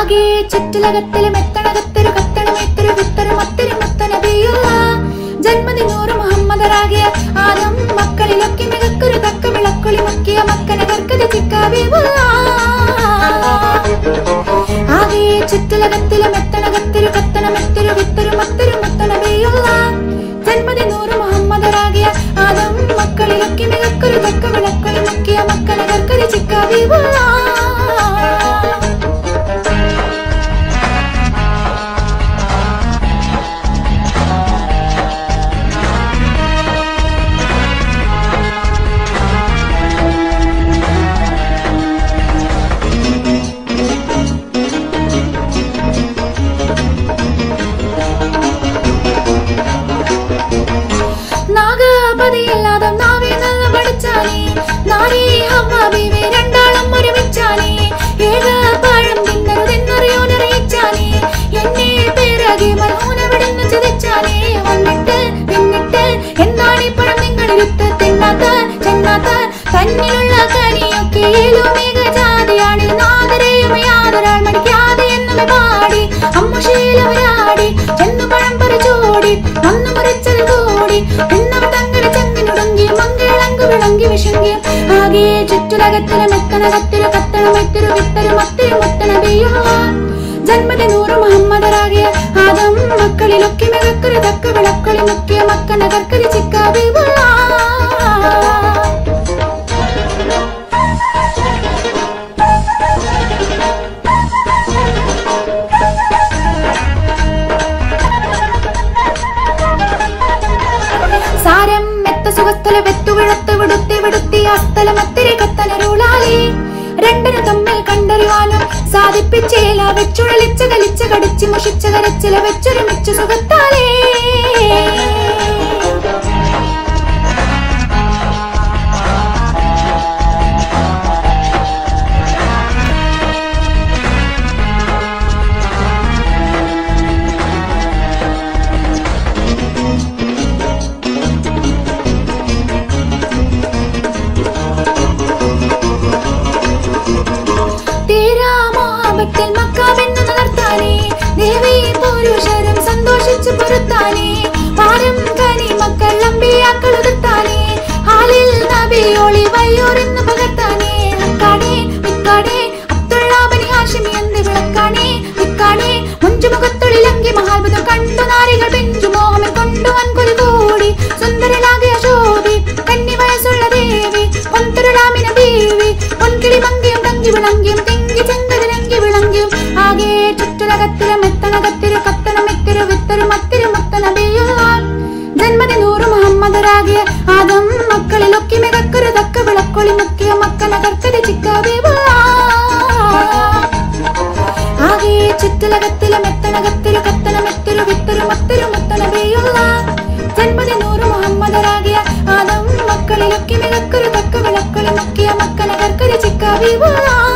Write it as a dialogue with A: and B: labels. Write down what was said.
A: ആകെ ചുറ്റിലകത്തിലും എത്തണകത്തൊരു കത്തണമെത്തൊരു വിത്തൊരു മത്തൊരു മുത്തനബിയുള്ള ജന്മദിനൂറ് മുഹമ്മദരാകിയ ആദം മക്കളിലൊക്കെ മികക്കൊരു തക്ക വിളക്കൊളി മക്കിയ മക്കന കർക്കത ചിക്കാവിയുള്ള ആകെ ചുറ്റിലകത്തിലും എത്തണകത്തൊരു കത്തണമെത്തൊരു വിത്തൊരു മത്തൊരു മുത്തനബിയുള്ള ജന്മദിനൂറ് മുഹമ്മദരാകിയ ആദം മക്കളിലൊക്കെ മികക്കൊരു തക്ക വിളക്കൊളി മക്കിയ മക്കന കർക്കത ചിക്കാവിയുള്ള നാഗപതിയില്ലാതെ നാവേ നല്ല പഠിച്ചാലേ നാരീ ഹവ്വ ബീവി രണ്ടാളും ഒരുമിച്ചാലേ ഏക പഴം തിന്നരുതെന്നറിയോനറിയിച്ചാലേ എന്നെ പിറകെ മനോനവിടുന്ന് ചതിച്ചാലേ വന്നിട്ട് നിന്നിട്ട് എന്നാണ് ഈ പഴം നിങ്ങളിലിട്ട് തിന്നാത്ത ചെന്നാത്ത തന്നിലുള്ള കനിയൊക്കെ ഏലുമേക ജാതിയാണ് നാദരെയും യാതൊരാൾ മടിക്കാതെ എന്നുമെ പാടി അമ്മുശീലവരാടി ചെന്നു പഴം പറിച്ചോടി നന്നു മുറിച്ചത് കൂടി എന്നവ തങ്ങളുടെ ചങ്ങിനുടങ്ങി മംഗളങ്കു വിളങ്ങി വിശങ്കി ആകെ ചുറ്റുലകത്തില് മെത്തനകത്തില് കത്തണം എത്തിരു വിത്തരു മത്തിരു മുത്തണ പെയ്യുക ജന്മദിനൂറ് മുഹമ്മദരാകിയ ആദം മക്കളിലൊക്കെ മികക്കൊരു തക്ക വിളക്കൊളി മുക്കിയ മക്കന കർക്കരി ചിക്കാവി സാരം മെത്ത സുഖസ്ഥല വെത്തുവിഴത്ത് വിടുത്തി വിടുത്തി അസ്ഥലമത്തിരി കത്തനരുളാലേ രണ്ടിനു തമ്മിൽ കണ്ടറിവാനും സാധിപ്പിച്ചേല വെച്ചുഴലിച്ച കലിച്ച കടിച്ച് മുഷിച്ച കരച്ചില വെച്ചൊരുമിച്ചു സുഖത്താലേ തീരാ മോഹബത്തിൽ മക്കാവെന്ന് നകർത്താനേ ദേവി പുരുഷരും സന്തോഷിച്ചു പൊരുത്താനേ പാരം കനി മക്കൾ അമ്പിയാക്കൾ ഉതിർത്താനേ ഹാലിൽ നബിയോളി വയ്യൂരെന്ന് പകർത്താനേ അക്കാടേ വിക്കാടേ അബ്ദുള്ളാബനി ഹാഷിമി എന്ത് വിളക്കാണേ വിക്കാണേ മുഞ്ചുമുഖത്തൊളിലങ്കി മഹാത്ഭുതം കണ്ടു നാരികൾ പിഞ്ചു മോഹമൻ കൊണ്ടു വൻകൊലി കൂടി സുന്ദരനാകിയ ശോഭി കന്നി വയസ്സുള്ള ദേവി പൊന്തുരുളാമിന ബീവി പൊൻകിളി മങ്കിയും തങ്കി വിളങ്കിയും തിങ്കി ചെങ്കതിരങ്കി വിളങ്കിയും ആകെ ചുറ്റുലകത്തിര മെത്തനകത്തിരു കത്തനമെത്തിരു വിത്തരു മത്തിരു മുത്തന ബിയ്യുവാൻ ജന്മദിനൂറ് മുഹമ്മദരാകിയ ആദം മക്കളിലൊക്കെ മികക്കൊരു തക്ക വിളക്കൊളി മുക്കിയ മക്കന കർക്കരി ചിക്കാവി ആകെ ചുറ്റുലകത്തിലും എത്തനകത്തിരു കത്തനമെത്തിരു വിത്തരു മത്തിരു മുത്തന ബിയ്യുള്ള ജന്മദിനൂറ് മുഹമ്മദരാകിയ ആദം മക്കളിലൊക്കെ മികക്കൊരു തക്ക വിളക്കൊളി മുക്കിയ മക്കന കർക്കരി ചിക്കാവി